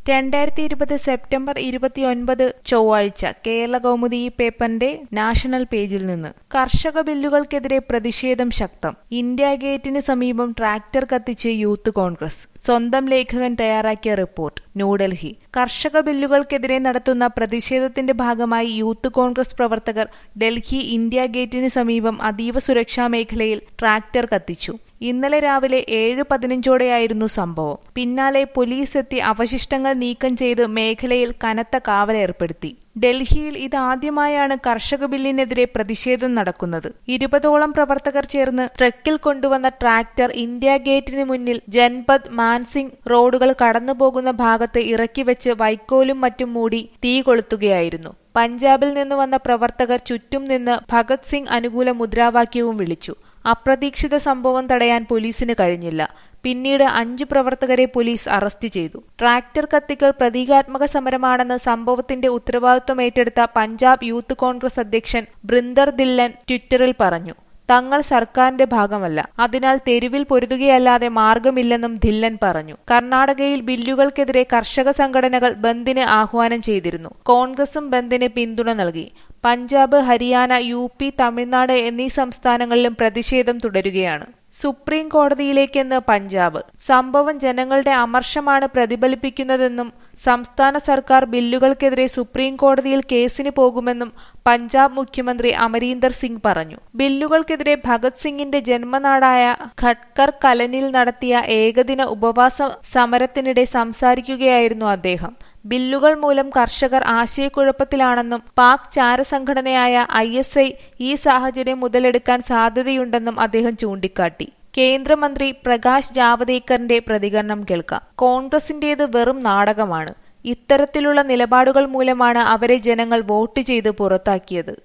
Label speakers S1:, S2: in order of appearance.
S1: രണ്ടായിരത്തി ഇരുപത് സെപ്റ്റംബർ ഇരുപത്തിയൊൻപത് ചൊവ്വാഴ്ച കേരള കൗമുദി ഈ പേപ്പറിന്റെ നാഷണൽ പേജിൽ നിന്ന് കർഷക ബില്ലുകൾക്കെതിരെ പ്രതിഷേധം ശക്തം ഇന്ത്യ ഗേറ്റിന് സമീപം ട്രാക്ടർ കത്തിച്ച് യൂത്ത് കോൺഗ്രസ് സ്വന്തം ലേഖകൻ തയ്യാറാക്കിയ റിപ്പോർട്ട് ന്യൂഡൽഹി കർഷക ബില്ലുകൾക്കെതിരെ നടത്തുന്ന പ്രതിഷേധത്തിന്റെ ഭാഗമായി യൂത്ത് കോൺഗ്രസ് പ്രവർത്തകർ ഡൽഹി ഇന്ത്യ ഗേറ്റിന് സമീപം അതീവ സുരക്ഷാ മേഖലയിൽ ട്രാക്ടർ കത്തിച്ചു ഇന്നലെ രാവിലെ ഏഴ് പതിനഞ്ചോടെയായിരുന്നു സംഭവം പിന്നാലെ പോലീസ് എത്തി അവശിഷ്ടങ്ങൾ നീക്കം ചെയ്ത് മേഖലയിൽ കനത്ത കാവലേർപ്പെടുത്തി ഡൽഹിയിൽ ഇതാദ്യമായാണ് കർഷക ബില്ലിനെതിരെ പ്രതിഷേധം നടക്കുന്നത് ഇരുപതോളം പ്രവർത്തകർ ചേർന്ന് ട്രക്കിൽ കൊണ്ടുവന്ന ട്രാക്ടർ ഇന്ത്യ ഗേറ്റിന് മുന്നിൽ ജൻപത് മാൻസിംഗ് റോഡുകൾ കടന്നുപോകുന്ന ഭാഗത്ത് ഇറക്കിവെച്ച് വൈക്കോലും മറ്റും മൂടി തീ കൊളുത്തുകയായിരുന്നു പഞ്ചാബിൽ നിന്ന് വന്ന പ്രവർത്തകർ ചുറ്റും നിന്ന് ഭഗത് സിംഗ് അനുകൂല മുദ്രാവാക്യവും വിളിച്ചു അപ്രതീക്ഷിത സംഭവം തടയാൻ പോലീസിന് കഴിഞ്ഞില്ല പിന്നീട് അഞ്ചു പ്രവർത്തകരെ പോലീസ് അറസ്റ്റ് ചെയ്തു ട്രാക്ടർ കത്തിക്കൽ പ്രതീകാത്മക സമരമാണെന്ന് സംഭവത്തിന്റെ ഉത്തരവാദിത്വം ഏറ്റെടുത്ത പഞ്ചാബ് യൂത്ത് കോൺഗ്രസ് അധ്യക്ഷൻ ബൃന്ദർ ദില്ലൻ ട്വിറ്ററിൽ പറഞ്ഞു തങ്ങൾ സർക്കാരിന്റെ ഭാഗമല്ല അതിനാൽ തെരുവിൽ പൊരുതുകയല്ലാതെ മാർഗമില്ലെന്നും ധില്ലൻ പറഞ്ഞു കർണാടകയിൽ ബില്ലുകൾക്കെതിരെ കർഷക സംഘടനകൾ ബന്ദിന് ആഹ്വാനം ചെയ്തിരുന്നു കോൺഗ്രസും ബന്ദിന് പിന്തുണ നൽകി പഞ്ചാബ് ഹരിയാന യു പി തമിഴ്നാട് എന്നീ സംസ്ഥാനങ്ങളിലും പ്രതിഷേധം തുടരുകയാണ് സുപ്രീം കോടതിയിലേക്കെന്ന് പഞ്ചാബ് സംഭവം ജനങ്ങളുടെ അമർഷമാണ് പ്രതിഫലിപ്പിക്കുന്നതെന്നും സംസ്ഥാന സർക്കാർ ബില്ലുകൾക്കെതിരെ സുപ്രീം കോടതിയിൽ കേസിന് പോകുമെന്നും പഞ്ചാബ് മുഖ്യമന്ത്രി അമരീന്ദർ സിംഗ് പറഞ്ഞു ബില്ലുകൾക്കെതിരെ ഭഗത് സിംഗിന്റെ ജന്മനാടായ ഖട്കർ കലനിൽ നടത്തിയ ഏകദിന ഉപവാസ സമരത്തിനിടെ സംസാരിക്കുകയായിരുന്നു അദ്ദേഹം ബില്ലുകൾ മൂലം കർഷകർ ആശയക്കുഴപ്പത്തിലാണെന്നും പാക് ചാരസംഘടനയായ ഐ എസ് ഐ ഈ സാഹചര്യം മുതലെടുക്കാൻ സാധ്യതയുണ്ടെന്നും അദ്ദേഹം ചൂണ്ടിക്കാട്ടി കേന്ദ്രമന്ത്രി പ്രകാശ് ജാവദേക്കറിന്റെ പ്രതികരണം കേൾക്കാം കോൺഗ്രസിന്റേത് വെറും നാടകമാണ് ഇത്തരത്തിലുള്ള നിലപാടുകൾ മൂലമാണ് അവരെ ജനങ്ങൾ വോട്ട് ചെയ്ത് പുറത്താക്കിയത്